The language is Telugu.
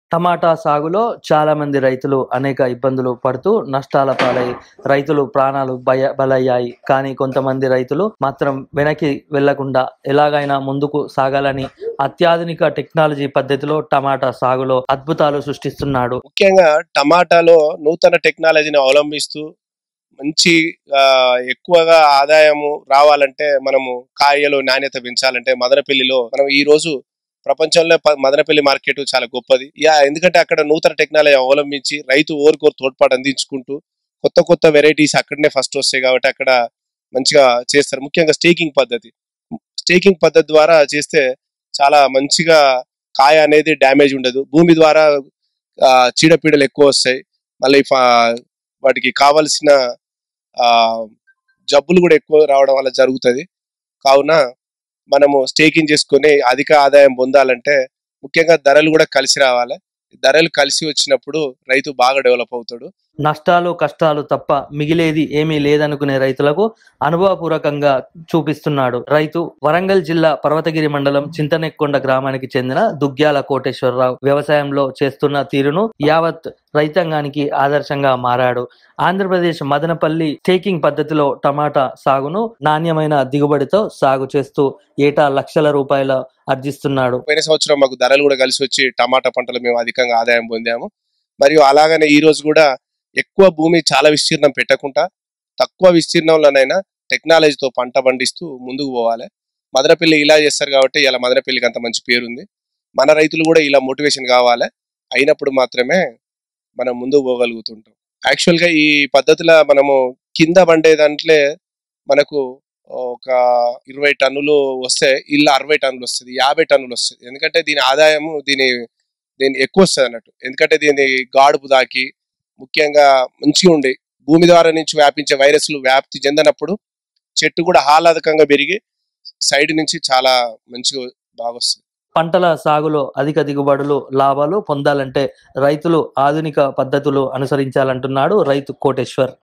టమాటా సాగులో చాలా మంది రైతులు అనేక ఇబ్బందులు పడుతూ నష్టాల పాలై రైతులు ప్రాణాలు భయ బలయ్యాయి కానీ కొంతమంది రైతులు మాత్రం వెనక్కి వెళ్లకుండా ఎలాగైనా ముందుకు సాగాలని అత్యాధునిక టెక్నాలజీ పద్ధతిలో టమాటా సాగులో అద్భుతాలు సృష్టిస్తున్నాడు ముఖ్యంగా టమాటాలో నూతన టెక్నాలజీని అవలంబిస్తూ మంచి ఆ, ఎక్కువగా ఆదాయము రావాలంటే మనము కాయలు నాణ్యత పెంచాలంటే మదనపల్లిలో మనం ఈ రోజు ప్రపంచంలో ప- మదనపల్లి మార్కెట్ చాలా గొప్పది యా ఎందుకంటే అక్కడ నూతన టెక్నాలజీ అవలంబించి రైతు ఓరికోరు తోడ్పాటు అందించుకుంటూ కొత్త కొత్త వెరైటీస్ అక్కడనే ఫస్ట్ వస్తాయి కాబట్టి అక్కడ మంచిగా చేస్తారు ముఖ్యంగా స్టేకింగ్ పద్ధతి స్టేకింగ్ పద్ధతి ద్వారా చేస్తే చాలా మంచిగా కాయ అనేది డ్యామేజ్ ఉండదు భూమి ద్వారా ఆ, చీడపీడలు ఎక్కువ వస్తాయి మళ్ళీ ఫా- వాటికి కావలసిన ఆ జబ్బులు కూడా ఎక్కువ రావడం వల్ల జరుగుతుంది కావున మనము స్టేకింగ్ చేసుకొని అధిక ఆదాయం పొందాలంటే ముఖ్యంగా ధరలు కూడా కలిసి రావాలి ధరలు కలిసి వచ్చినప్పుడు రైతు బాగా డెవలప్ అవుతాడు నష్టాలు కష్టాలు తప్ప మిగిలేది ఏమీ లేదనుకునే రైతులకు అనుభవపూర్వకంగా చూపిస్తున్నాడు రైతు వరంగల్ జిల్లా పర్వతగిరి మండలం చింతనెక్కొండ గ్రామానికి చెందిన దుగ్గ్యాల కోటేశ్వరరావు వ్యవసాయంలో చేస్తున్న తీరును యావత్ రైతాంగానికి ఆదర్శంగా మారాడు ఆంధ్రప్రదేశ్ మదనపల్లి స్టేకింగ్ పద్ధతిలో టమాటా సాగును నాణ్యమైన దిగుబడితో సాగు చేస్తూ ఏటా లక్షల రూపాయల ఆర్జిస్తున్నాడు పోయిన సంవత్సరం మాకు ధరలు కూడా కలిసి వచ్చి టమాటా పంటలు మేము అధికంగా ఆదాయం పొందాము మరియు అలాగనే ఈ రోజు కూడా ఎక్కువ భూమి చాలా విస్తీర్ణం పెట్టకుండా తక్కువ విస్తీర్ణంలోనైనా టెక్నాలజీతో పంట పండిస్తూ ముందుకు పోవాలి మదనపల్లి ఇలా చేస్తారు కాబట్టి ఇలా మదనపల్లికి అంత మంచి పేరుంది మన రైతులు కూడా ఇలా మోటివేషన్ కావాలి అయినప్పుడు మాత్రమే మనం ముందుకు పోగలుగుతుంటాం యాక్చువల్గా ఈ పద్ధతిలో మనము కింద పండే దాంట్లో మనకు ఒక ఇరవై టన్నులు వస్తే ఇలా అరవై టన్నులు వస్తుంది యాభై టన్నులు వస్తుంది ఎందుకంటే దీని ఆదాయము దీని దీని ఎక్కువ వస్తుంది అన్నట్టు ఎందుకంటే దీని గాడుపు దాకి ముఖ్యంగా మంచిగా ఉండి భూమి ద్వారా నుంచి వ్యాపించే వైరస్లు వ్యాప్తి చెందినప్పుడు చెట్టు కూడా ఆహ్లాదకంగా పెరిగి సైడ్ నుంచి చాలా మంచిగా బాగా వస్తుంది పంటల సాగులో అధిక దిగుబడులు లాభాలు పొందాలంటే రైతులు ఆధునిక పద్ధతులు అనుసరించాలంటున్నాడు రైతు కోటేశ్వర్